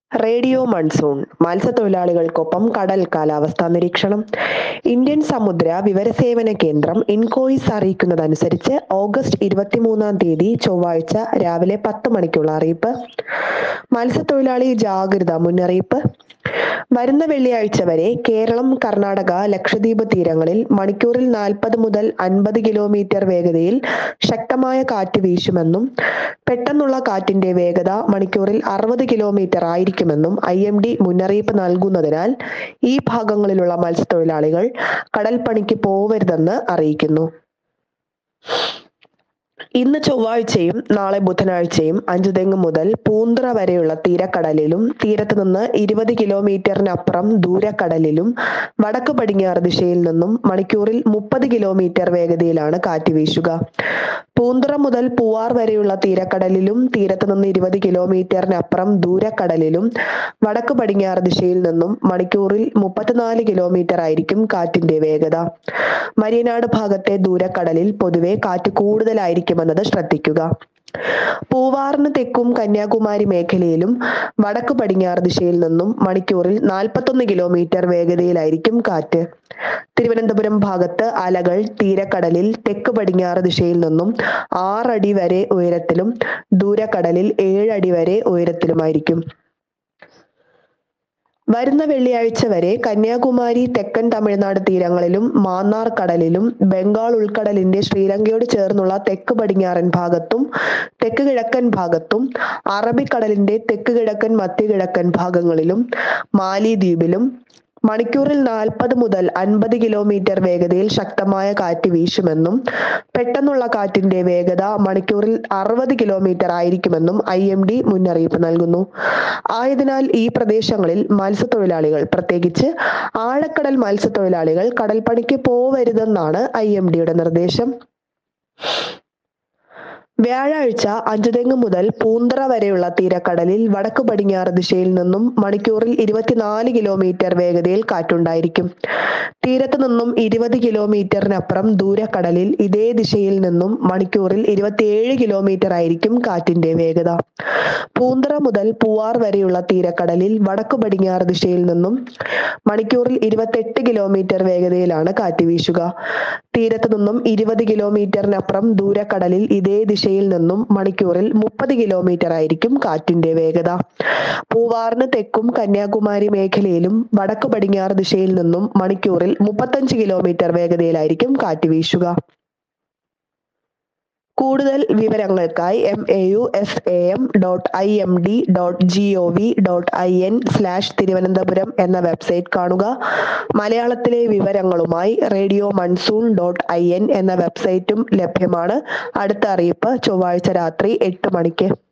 radio monsoon മത്സ്യത്തൊഴിലാളികൾക്കൊപ്പം കടൽ കാലാവസ്ഥാ നിരീക്ഷണം ഇന്ത്യൻ സമുദ്ര വിവരസേവന കേന്ദ്രം ഇൻകോയിസ് അറിയിക്കുന്നതനുസരിച്ച് ഓഗസ്റ്റ് ഇരുപത്തിമൂന്നാം തീയതി ചൊവ്വാഴ്ച രാവിലെ പത്ത് മണിക്കുള്ള അറിയിപ്പ് മത്സ്യത്തൊഴിലാളി ജാഗ്രത മുന്നറിയിപ്പ് വരുന്ന വെള്ളിയാഴ്ച വരെ കേരളം കർണാടക ലക്ഷദ്വീപ് തീരങ്ങളിൽ മണിക്കൂറിൽ നാൽപ്പത് മുതൽ അൻപത് കിലോമീറ്റർ വേഗതയിൽ ശക്തമായ കാറ്റ് വീശുമെന്നും പെട്ടെന്നുള്ള കാറ്റിന്റെ വേഗത മണിക്കൂറിൽ അറുപത് കിലോമീറ്റർ ആയിരിക്കുമെന്നും ഐ എം ഡി മുന്നറിയിപ്പ് നൽകുന്നതിനാൽ ഈ ഭാഗങ്ങളിലുള്ള മത്സ്യത്തൊഴിലാളികൾ കടൽപ്പണിക്ക് പോവരുതെന്ന് അറിയിക്കുന്നു ഇന്ന് ചൊവ്വാഴ്ചയും നാളെ ബുധനാഴ്ചയും അഞ്ചുതെങ്ങ് മുതൽ പൂന്തറ വരെയുള്ള തീരക്കടലിലും തീരത്ത് നിന്ന് ഇരുപത് കിലോമീറ്ററിനപ്പുറം ദൂരക്കടലിലും വടക്ക് പടിഞ്ഞാറ് ദിശയിൽ നിന്നും മണിക്കൂറിൽ മുപ്പത് കിലോമീറ്റർ വേഗതയിലാണ് കാറ്റ് വീശുക പൂന്തറ മുതൽ പൂവാർ വരെയുള്ള തീരക്കടലിലും തീരത്ത് നിന്ന് ഇരുപത് കിലോമീറ്ററിനപ്പുറം ദൂരക്കടലിലും വടക്ക് പടിഞ്ഞാറ് ദിശയിൽ നിന്നും മണിക്കൂറിൽ മുപ്പത്തിനാല് കിലോമീറ്റർ ആയിരിക്കും കാറ്റിന്റെ വേഗത മരിയനാട് ഭാഗത്തെ ദൂരക്കടലിൽ പൊതുവെ കാറ്റ് കൂടുതലായിരിക്കുമെന്നത് ശ്രദ്ധിക്കുക പൂവാറിന് തെക്കും കന്യാകുമാരി മേഖലയിലും വടക്ക് പടിഞ്ഞാറ് ദിശയിൽ നിന്നും മണിക്കൂറിൽ നാൽപ്പത്തൊന്ന് കിലോമീറ്റർ വേഗതയിലായിരിക്കും കാറ്റ് തിരുവനന്തപുരം ഭാഗത്ത് അലകൾ തീരക്കടലിൽ തെക്ക് പടിഞ്ഞാറ് ദിശയിൽ നിന്നും ആറടി വരെ ഉയരത്തിലും ദൂരക്കടലിൽ ഏഴടി വരെ ഉയരത്തിലുമായിരിക്കും വരുന്ന വെള്ളിയാഴ്ച വരെ കന്യാകുമാരി തെക്കൻ തമിഴ്നാട് തീരങ്ങളിലും മാന്നാർ കടലിലും ബംഗാൾ ഉൾക്കടലിന്റെ ശ്രീലങ്കയോട് ചേർന്നുള്ള തെക്ക് പടിഞ്ഞാറൻ ഭാഗത്തും തെക്ക് കിഴക്കൻ ഭാഗത്തും അറബിക്കടലിന്റെ തെക്ക് കിഴക്കൻ മധ്യകിഴക്കൻ ഭാഗങ്ങളിലും മാലിദ്വീപിലും മണിക്കൂറിൽ നാൽപ്പത് മുതൽ അൻപത് കിലോമീറ്റർ വേഗതയിൽ ശക്തമായ കാറ്റ് വീശുമെന്നും പെട്ടെന്നുള്ള കാറ്റിന്റെ വേഗത മണിക്കൂറിൽ അറുപത് കിലോമീറ്റർ ആയിരിക്കുമെന്നും ഐ എം ഡി മുന്നറിയിപ്പ് നൽകുന്നു ആയതിനാൽ ഈ പ്രദേശങ്ങളിൽ മത്സ്യത്തൊഴിലാളികൾ പ്രത്യേകിച്ച് ആഴക്കടൽ മത്സ്യത്തൊഴിലാളികൾ കടൽപ്പണിക്ക് പോവരുതെന്നാണ് ഐ എം ഡിയുടെ നിർദ്ദേശം വ്യാഴാഴ്ച അഞ്ചുതെങ്ങ് മുതൽ പൂന്തറ വരെയുള്ള തീരക്കടലിൽ വടക്ക് പടിഞ്ഞാറ് ദിശയിൽ നിന്നും മണിക്കൂറിൽ ഇരുപത്തിനാല് കിലോമീറ്റർ വേഗതയിൽ കാറ്റുണ്ടായിരിക്കും തീരത്ത് നിന്നും ഇരുപത് കിലോമീറ്ററിനപ്പുറം ദൂരക്കടലിൽ ഇതേ ദിശയിൽ നിന്നും മണിക്കൂറിൽ ഇരുപത്തിയേഴ് കിലോമീറ്റർ ആയിരിക്കും കാറ്റിന്റെ വേഗത പൂന്തറ മുതൽ പൂവാർ വരെയുള്ള തീരക്കടലിൽ വടക്ക് പടിഞ്ഞാറ് ദിശയിൽ നിന്നും മണിക്കൂറിൽ ഇരുപത്തെട്ട് കിലോമീറ്റർ വേഗതയിലാണ് കാറ്റ് വീശുക തീരത്ത് നിന്നും ഇരുപത് കിലോമീറ്ററിനപ്പുറം ദൂരക്കടലിൽ ഇതേ ദിശയിൽ നിന്നും മണിക്കൂറിൽ മുപ്പത് കിലോമീറ്റർ ആയിരിക്കും കാറ്റിന്റെ വേഗത പൂവാറിന് തെക്കും കന്യാകുമാരി മേഖലയിലും വടക്ക് പടിഞ്ഞാറ് ദിശയിൽ നിന്നും മണിക്കൂറിൽ മുപ്പത്തഞ്ച് കിലോമീറ്റർ വേഗതയിലായിരിക്കും കാറ്റ് വീശുക കൂടുതൽ വിവരങ്ങൾക്കായി M A U S A M dot I M D dot G O V dot I N slash Thiruvananthapuram എന്ന വെബ്സൈറ്റ് കാണുക മലയാളത്തിലെ വിവരങ്ങളുമായി radio monsoon dot I N എന്ന വെബ്സൈറ്റും ലഭ്യമാണ് അടുത്ത അറിയിപ്പ് ചൊവ്വാഴ്ച രാത്രി എട്ട് മണിക്ക്